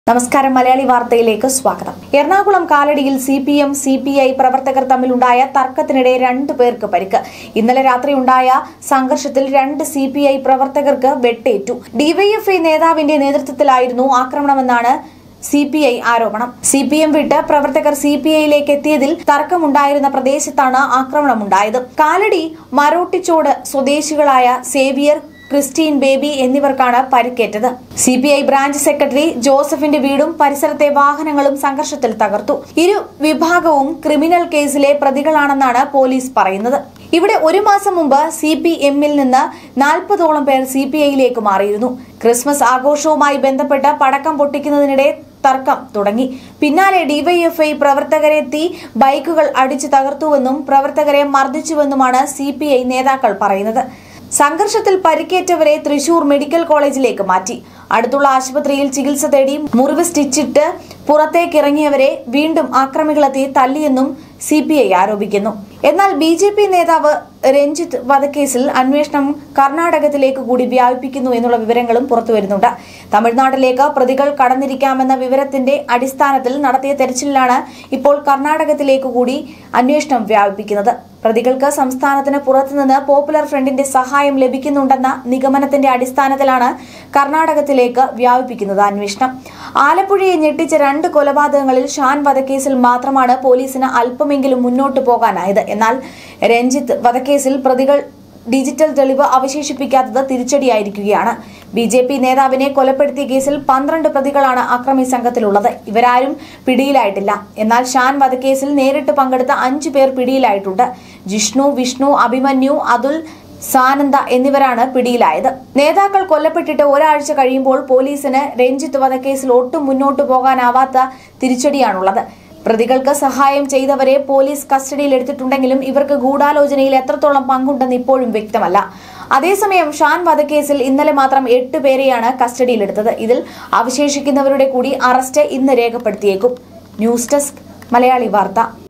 നമസ്കാരം മലയാളി വാർത്തയിലേക്ക് സ്വാഗതം എറണാകുളം കാലടിയിൽ C P M C P I പ്രവർത്തകർ തമ്മിലുണ്ടായ തർക്കത്തിനിടെ രണ്ടു പേർക്ക് പരിക്ക് ഇന്നലെ രാത്രിയുണ്ടായ സംഘർഷത്തിൽ രണ്ട് സി പി ഐ പ്രവർത്തകർക്ക് വെട്ടേറ്റു ഡിവൈഎഫ്ഐ നേതാവിന്റെ നേതൃത്വത്തിലായിരുന്നു ആക്രമണമെന്നാണ് സി പി ഐ ആരോപണം സി പി എം വിട്ട് പ്രവർത്തകർ സി പി ഐയിലേക്ക് എത്തിയതിൽ തർക്കമുണ്ടായിരുന്ന പ്രദേശത്താണ് ആക്രമണമുണ്ടായത് കാലടി മരോട്ടിച്ചോട് സ്വദേശികളായ സേവിയർ ക്രിസ്റ്റീൻ ബേബി എന്നിവർക്കാണ് പരിക്കേറ്റത് C P I branch secretary ജോസഫിന്റെ വീടും പരിസരത്തെ വാഹനങ്ങളും സംഘർഷത്തിൽ തകർത്തു ഇരു വിഭാഗവും ക്രിമിനൽ കേസിലെ പ്രതികളാണെന്നാണ് പോലീസ് പറയുന്നത് ഇവിടെ ഒരു മാസം മുമ്പ് സി പി എമ്മിൽ നിന്ന് നാൽപ്പതോളം പേർ സി പി ഐയിലേക്ക് മാറിയിരുന്നു ക്രിസ്മസ് ആഘോഷവുമായി ബന്ധപ്പെട്ട് പടക്കം പൊട്ടിക്കുന്നതിനിടെ തർക്കം തുടങ്ങി പിന്നാലെ ഡിവൈഎഫ്ഐ പ്രവർത്തകരെത്തി ബൈക്കുകൾ അടിച്ചു തകർത്തുവെന്നും പ്രവർത്തകരെ മർദ്ദിച്ചുവെന്നുമാണ് സി പി ഐ നേതാക്കൾ പറയുന്നത് സംഘർഷത്തിൽ പരിക്കേറ്റവരെ തൃശൂർ മെഡിക്കൽ കോളേജിലേക്ക് മാറ്റി അടുത്തുള്ള ആശുപത്രിയിൽ ചികിത്സ തേടി മുറിവ് സ്റ്റിച്ചിട്ട് പുറത്തേക്കിറങ്ങിയവരെ വീണ്ടും ആക്രമികളെത്തി തല്ലിയെന്നും സി പി ഐ ആരോപിക്കുന്നു എന്നാൽ ബി ജെ പി നേതാവ് രഞ്ജിത്ത് വധക്കേസിൽ അന്വേഷണം കർണാടകത്തിലേക്ക് കൂടി വ്യാപിപ്പിക്കുന്നു എന്നുള്ള വിവരങ്ങളും പുറത്തുവരുന്നുണ്ട് തമിഴ്നാട്ടിലേക്ക് പ്രതികൾ കടന്നിരിക്കാമെന്ന വിവരത്തിന്റെ അടിസ്ഥാനത്തിൽ നടത്തിയ തെരച്ചിലിലാണ് ഇപ്പോൾ കർണാടകത്തിലേക്ക് കൂടി അന്വേഷണം വ്യാപിപ്പിക്കുന്നത് പ്രതികൾക്ക് സംസ്ഥാനത്തിന് പുറത്തുനിന്ന് പോപ്പുലർ ഫ്രണ്ടിന്റെ സഹായം ലഭിക്കുന്നുണ്ടെന്ന നിഗമനത്തിന്റെ അടിസ്ഥാനത്തിലാണ് കർണാടകത്തിലേക്ക് വ്യാപിപ്പിക്കുന്നത് അന്വേഷണം ആലപ്പുഴയെ ഞെട്ടിച്ച രണ്ട് കൊലപാതകങ്ങളിൽ ഷാൻ വധക്കേസിൽ മാത്രമാണ് പോലീസിന് അല്പമെങ്കിലും മുന്നോട്ടു പോകാനായത് എന്നാൽ രഞ്ജിത്ത് വധക്കേസിൽ പ്രതികൾ ഡിജിറ്റൽ തെളിവ് അവശേഷിപ്പിക്കാത്തത് തിരിച്ചടിയായിരിക്കുകയാണ് ബി ജെ പി നേതാവിനെ കൊലപ്പെടുത്തിയ കേസിൽ പന്ത്രണ്ട് പ്രതികളാണ് അക്രമി സംഘത്തിലുള്ളത് ഇവരാരും പിടിയിലായിട്ടില്ല എന്നാൽ ഷാൻ വധക്കേസിൽ നേരിട്ട് പങ്കെടുത്ത അഞ്ചു പേർ പിടിയിലായിട്ടുണ്ട് ജിഷ്ണു വിഷ്ണു അഭിമന്യു അതുൽ സാനന്ദ എന്നിവരാണ് പിടിയിലായത് നേതാക്കൾ കൊല്ലപ്പെട്ടിട്ട് ഒരാഴ്ച കഴിയുമ്പോൾ പോലീസിന് രഞ്ജിത്ത് വധക്കേസിൽ ഒട്ടും മുന്നോട്ടു പോകാനാവാത്ത തിരിച്ചടിയാണുള്ളത് പ്രതികൾക്ക് സഹായം ചെയ്തവരെ പോലീസ് കസ്റ്റഡിയിലെടുത്തിട്ടുണ്ടെങ്കിലും ഇവർക്ക് ഗൂഢാലോചനയിൽ എത്രത്തോളം പങ്കുണ്ടെന്ന് ഇപ്പോഴും വ്യക്തമല്ല അതേസമയം ഷാൻ വധക്കേസിൽ ഇന്നലെ മാത്രം എട്ട് പേരെയാണ് കസ്റ്റഡിയിലെടുത്തത് ഇതിൽ അവശേഷിക്കുന്നവരുടെ കൂടി അറസ്റ്റ് ഇന്ന് രേഖപ്പെടുത്തിയേക്കും ന്യൂസ് ഡെസ്ക് മലയാളി വാർത്ത